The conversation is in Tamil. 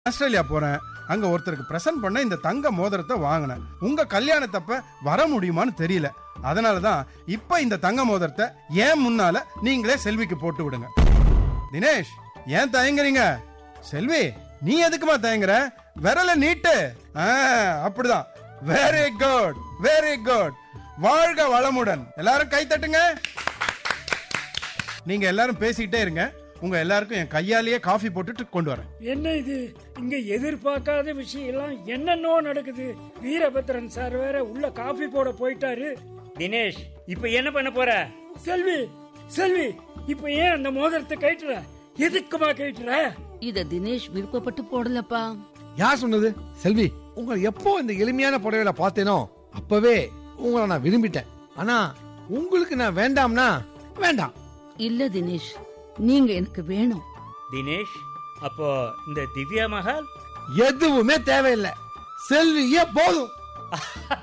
ஆஸ்திரேலியா போறேன் அங்க ஒருத்தருக்கு பிரசன்ட் பண்ண இந்த தங்க மோதிரத்தை வாங்கினேன் உங்க கல்யாணத்தப்ப வர முடியுமான்னு தெரியல அதனாலதான் இப்ப இந்த தங்க மோதிரத்தை ஏன் முன்னால நீங்களே செல்விக்கு போட்டு விடுங்க தினேஷ் ஏன் தயங்குறீங்க செல்வி நீ எதுக்குமா தயங்குற விரல நீட்டு ஆ, அப்படிதான் வெரி குட் வெரி குட் வாழ்க வளமுடன் எல்லாரும் கை தட்டுங்க நீங்க எல்லாரும் பேசிக்கிட்டே இருங்க உங்க எல்லாருக்கும் என் கையாலேயே காஃபி போட்டுட்டு கொண்டு வரேன் என்ன இது இங்க எதிர்பார்க்காத விஷயம் எல்லாம் என்னென்னோ நடக்குது வீரபத்ரன் சார் வேற உள்ள காபி போட போயிட்டாரு தினேஷ் இப்ப என்ன பண்ண போற செல்வி செல்வி இப்ப ஏன் அந்த மோதிரத்தை கைட்டுற எதுக்குமா கைட்டுற இத தினேஷ் விருப்பப்பட்டு போடலப்பா யார் சொன்னது செல்வி உங்களை எப்போ இந்த எளிமையான புடவையில பார்த்தேனோ அப்பவே உங்களை நான் விரும்பிட்டேன் ஆனா உங்களுக்கு நான் வேண்டாம்னா வேண்டாம் இல்ல தினேஷ் நீங்க எனக்கு வேணும் தினேஷ் அப்போ இந்த திவ்யா மஹால் எதுவுமே தேவையில்லை செல்வியே போதும்